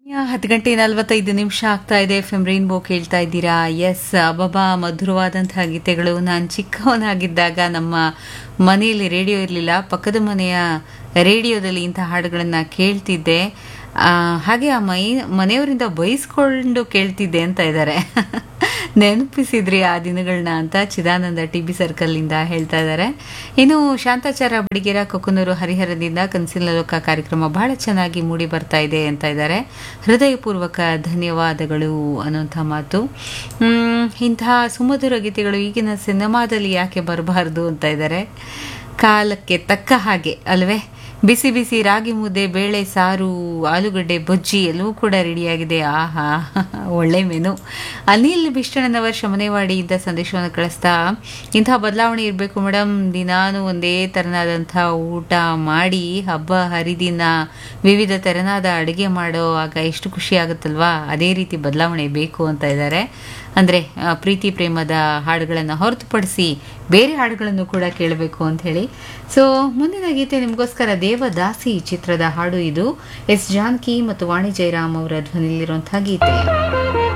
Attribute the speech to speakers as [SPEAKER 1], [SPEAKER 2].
[SPEAKER 1] ಹತ್ತು ಗಂಟೆ ನಲವತ್ತೈದು ನಿಮಿಷ ಆಗ್ತಾ ಇದೆ ಎಫ್ ಎಂ ರೈನ್ಬೋ ಕೇಳ್ತಾ ಇದ್ದೀರಾ ಎಸ್ ಅಬಬಾ ಮಧುರವಾದಂತಹ ಗೀತೆಗಳು ನಾನು ಚಿಕ್ಕವನಾಗಿದ್ದಾಗ ನಮ್ಮ ಮನೆಯಲ್ಲಿ ರೇಡಿಯೋ ಇರಲಿಲ್ಲ ಪಕ್ಕದ ಮನೆಯ ರೇಡಿಯೋದಲ್ಲಿ ಇಂಥ ಹಾಡುಗಳನ್ನು ಕೇಳ್ತಿದ್ದೆ ಆ, ಹಾಗೆ ಆ ಮೈ ಮನೆಯವರಿಂದ ಬೈಸ್ಕೊಂಡು ಕೇಳ್ತಿದ್ದೆ ಅಂತ ಇದ್ದಾರೆ ನೆನಪಿಸಿದ್ರಿ ಆ ದಿನಗಳನ್ನ ಅಂತ ಚಿದಾನಂದ ಟಿ ಬಿ ಸರ್ಕಲ್ನಿಂದ ಹೇಳ್ತಾ ಇದ್ದಾರೆ ಇನ್ನು ಶಾಂತಾಚಾರ ಬಡಿಗೆರ ಕೊಕ್ಕನೂರು ಹರಿಹರದಿಂದ ಕನಸಿನ ಲೋಕ ಕಾರ್ಯಕ್ರಮ ಬಹಳ ಚೆನ್ನಾಗಿ ಮೂಡಿ ಬರ್ತಾ ಇದೆ ಅಂತ ಇದ್ದಾರೆ ಹೃದಯಪೂರ್ವಕ ಧನ್ಯವಾದಗಳು ಅನ್ನೋಂಥ ಮಾತು ಹ್ಮ್, ಇಂತಹ ಸುಮಧುರ ಗೀತೆಗಳು ಈಗಿನ ಸಿನಿಮಾದಲ್ಲಿ ಯಾಕೆ ಬರಬಾರ್ದು ಅಂತ ಇದ್ದಾರೆ ಕಾಲಕ್ಕೆ ತಕ್ಕ ಹಾಗೆ ಅಲ್ವೇ ಬಿಸಿ ಬಿಸಿ ರಾಗಿ ಮುದ್ದೆ ಬೇಳೆ ಸಾರು ಆಲೂಗಡ್ಡೆ ಬಜ್ಜಿ ಎಲ್ಲವೂ ಕೂಡ ರೆಡಿಯಾಗಿದೆ ಆಹಾ ಒಳ್ಳೆ ಮೆನು ಅನಿಲ್ ಬಿಷ್ಟಣ್ಣನವರ್ ಶಮನೆವಾಡಿಯಿಂದ ಸಂದೇಶವನ್ನು ಕಳಿಸ್ತಾ ಇಂಥ ಬದಲಾವಣೆ ಇರಬೇಕು ಮೇಡಮ್ ದಿನಾನು ಒಂದೇ ತೆರನಾದಂಥ ಊಟ ಮಾಡಿ ಹಬ್ಬ ಹರಿದಿನ ವಿವಿಧ ತೆರನಾದ ಅಡುಗೆ ಮಾಡೋ ಆಗ ಎಷ್ಟು ಖುಷಿ ಆಗುತ್ತಲ್ವಾ ಅದೇ ರೀತಿ ಬದಲಾವಣೆ ಬೇಕು ಅಂತ ಇದ್ದಾರೆ ಅಂದರೆ ಪ್ರೀತಿ ಪ್ರೇಮದ ಹಾಡುಗಳನ್ನು ಹೊರತುಪಡಿಸಿ ಬೇರೆ ಹಾಡುಗಳನ್ನು ಕೂಡ ಕೇಳಬೇಕು ಅಂತ ಹೇಳಿ ಸೊ ಮುಂದಿನ ಗೀತೆ ನಿಮಗೋಸ್ಕರ ದೇವದಾಸಿ ಚಿತ್ರದ ಹಾಡು ಇದು ಎಸ್ ಜಾನಕಿ ಮತ್ತು ವಾಣಿ ಜಯರಾಮ್ ಅವರ ಧ್ವನಿಯಲ್ಲಿರುವಂತಹ ಗೀತೆ